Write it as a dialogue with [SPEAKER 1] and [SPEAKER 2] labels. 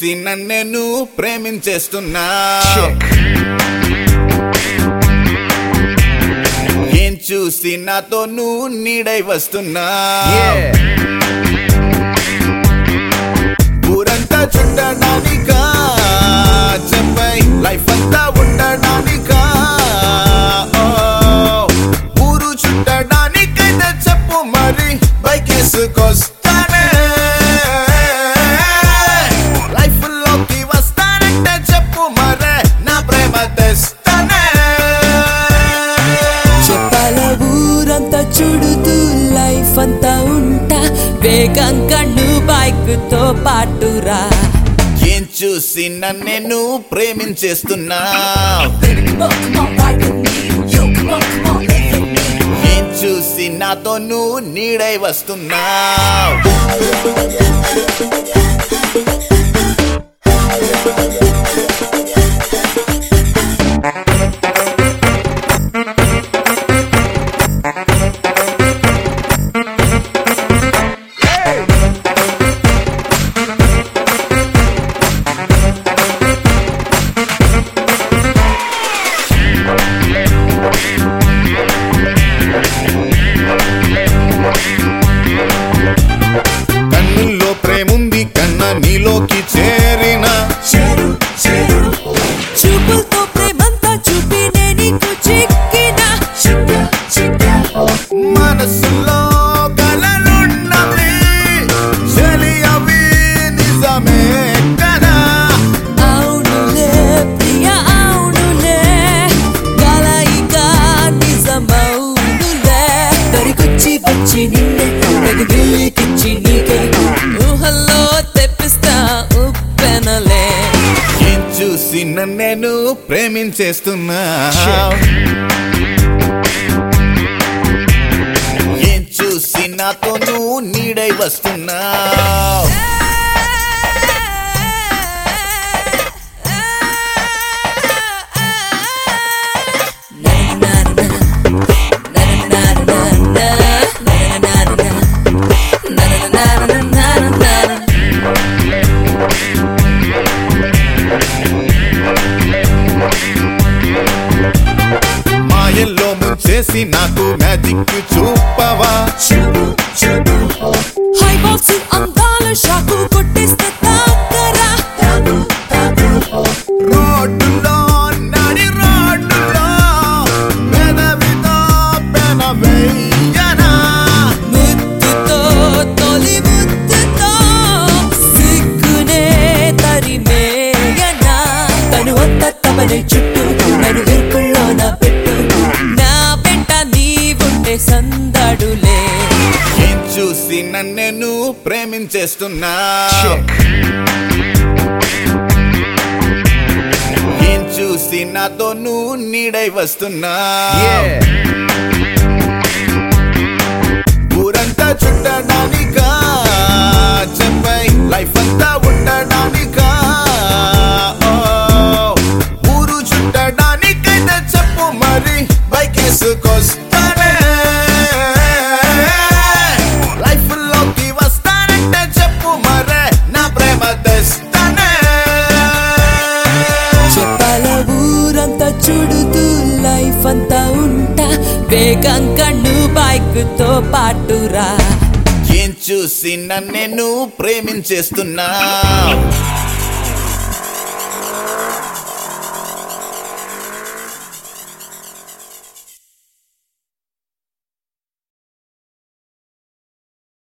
[SPEAKER 1] చూసి నన్ను ప్రేమించేస్తున్నా ఏం చూసి నాతో నువ్వు నీడై వస్తున్నా ఊరంతా చుట్టడానికా చెప్పై లైఫ్ అంతా ఉండడానికా ఓ, ఊరు చుట్టడానికైతే చెప్పు మరి బైక్ వేసుకొస్తానే లైఫ్ లోకి వస్తానంటే చెప్పు మరే నా ప్రేమ తెస్తానే
[SPEAKER 2] చెప్పాల ఊరంతా చుడుతూ లైఫ్ అంతా ఉంటా వేగం కన్ను బైక్ తో పాటురా
[SPEAKER 1] ఏం చూసి నన్ను ప్రేమించేస్తున్నా ఏం చూసి నాతో నువ్వు నీడై వస్తున్నా కన్నుల్లో ప్రేముంది కన్న నీలోకి చేరిన
[SPEAKER 2] చూపులతో ప్రేమంతా చూపి నే నీకు చిక్కిన
[SPEAKER 1] మనసులో కలలున్నవి చలి అవి నిజమే కదా
[SPEAKER 2] అవునులే ప్రియ అవునులే కలయిక నిజమవునులే దరికొచ్చి వచ్చి నిన్నే తగిలికిచ్చి నీకే ఊహల్లో తెప్పిస్తా ఉప్పెనలే
[SPEAKER 1] ఏం చూసి నన్ను ప్రేమించేస్తున్నా ఏం చూసి నాతో నువ్వు నీడై వస్తున్నా మాయల్లో ముంచేసి నాకు మ్యాజిక్ చూపవా
[SPEAKER 2] హై బాక్స్ అందాల షాకు కొట్టిస్తే తాకరా
[SPEAKER 1] రోడ్డులో నడి రోడ్డులో పెదవితో పెనవేయనా
[SPEAKER 2] ముద్దుతో తొలి ముద్దుతో సిగ్గునే తరిమేయనా తను అంత తమనే చుట్టూ నన్ను ఇరుకుల్లో నా పెట్టు నా వెంట నీవుంటే సందడులే
[SPEAKER 1] ఏం చూసి నన్ను ప్రేమించేస్తున్నా ఏం చూసి నాతో నువ్వు నీడై వస్తున్నా ఊరంతా చుట్టడానికా చెప్పై లైఫ్ అంతా ఉండడానికా ఓ, ఊరు చుట్టడానికైతే చెప్పు మరి బైక్ వేసుకొస్తానే లైఫ్ లోకి వస్తానంటే చెప్పు మరే నా ప్రేమ తెస్తానే
[SPEAKER 2] చెప్పాల ఊరంతా చుడుతూ లైఫ్ అంతా ఉంటా వేగం కన్ను బైక్ తో పాటురా
[SPEAKER 1] ఏం చూసి నన్ను ప్రేమించేస్తున్నా